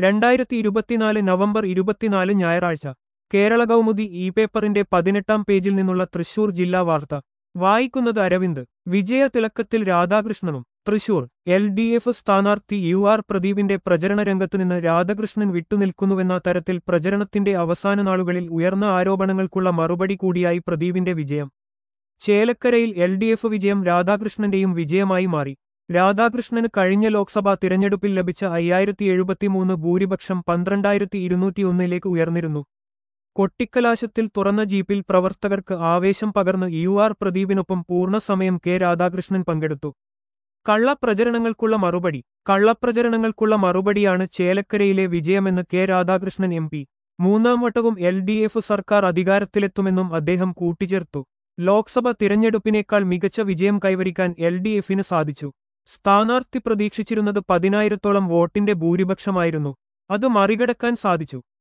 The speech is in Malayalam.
രണ്ടായിരത്തി ഇരുപത്തിനാല് നവംബർ ഇരുപത്തിനാല് ഞായറാഴ്ച കേരള കൗമുദി ഇ പേപ്പറിന്റെ പതിനെട്ടാം പേജിൽ നിന്നുള്ള തൃശൂർ ജില്ലാ വാർത്ത വായിക്കുന്നത് അരവിന്ദ് വിജയ തിളക്കത്തിൽ രാധാകൃഷ്ണനും തൃശൂർ എൽ ഡി എഫ് സ്ഥാനാർത്ഥി യു ആർ പ്രദീപിന്റെ പ്രചരണ രംഗത്തുനിന്ന് രാധാകൃഷ്ണൻ വിട്ടുനിൽക്കുന്നുവെന്ന തരത്തിൽ പ്രചരണത്തിന്റെ അവസാന നാളുകളിൽ ഉയർന്ന ആരോപണങ്ങൾക്കുള്ള മറുപടി കൂടിയായി പ്രദീപിന്റെ വിജയം ചേലക്കരയിൽ എൽ ഡി എഫ് വിജയം രാധാകൃഷ്ണന്റെയും വിജയമായി മാറി രാധാകൃഷ്ണന് കഴിഞ്ഞ ലോക്സഭാ തിരഞ്ഞെടുപ്പിൽ ലഭിച്ച അയ്യായിരത്തി എഴുപത്തിമൂന്ന് ഭൂരിപക്ഷം പന്ത്രണ്ടായിരത്തി ഇരുന്നൂറ്റിയൊന്നിലേക്ക് ഉയർന്നിരുന്നു കൊട്ടിക്കലാശത്തിൽ തുറന്ന ജീപ്പിൽ പ്രവർത്തകർക്ക് ആവേശം പകർന്ന് യു ആർ പ്രദീപിനൊപ്പം പൂർണ്ണസമയം കെ രാധാകൃഷ്ണൻ പങ്കെടുത്തു കള്ളപ്രചരണങ്ങൾക്കുള്ള മറുപടി കള്ളപ്രചരണങ്ങൾക്കുള്ള മറുപടിയാണ് ചേലക്കരയിലെ വിജയമെന്ന് കെ രാധാകൃഷ്ണൻ എം പി മൂന്നാം വട്ടവും എൽ ഡി എഫ് സർക്കാർ അധികാരത്തിലെത്തുമെന്നും അദ്ദേഹം കൂട്ടിച്ചേർത്തു ലോക്സഭ തിരഞ്ഞെടുപ്പിനേക്കാൾ മികച്ച വിജയം കൈവരിക്കാൻ എൽ ഡി എഫിന് സാധിച്ചു സ്ഥാനാർത്ഥി പ്രതീക്ഷിച്ചിരുന്നത് പതിനായിരത്തോളം വോട്ടിന്റെ ഭൂരിപക്ഷമായിരുന്നു അത് മറികടക്കാൻ സാധിച്ചു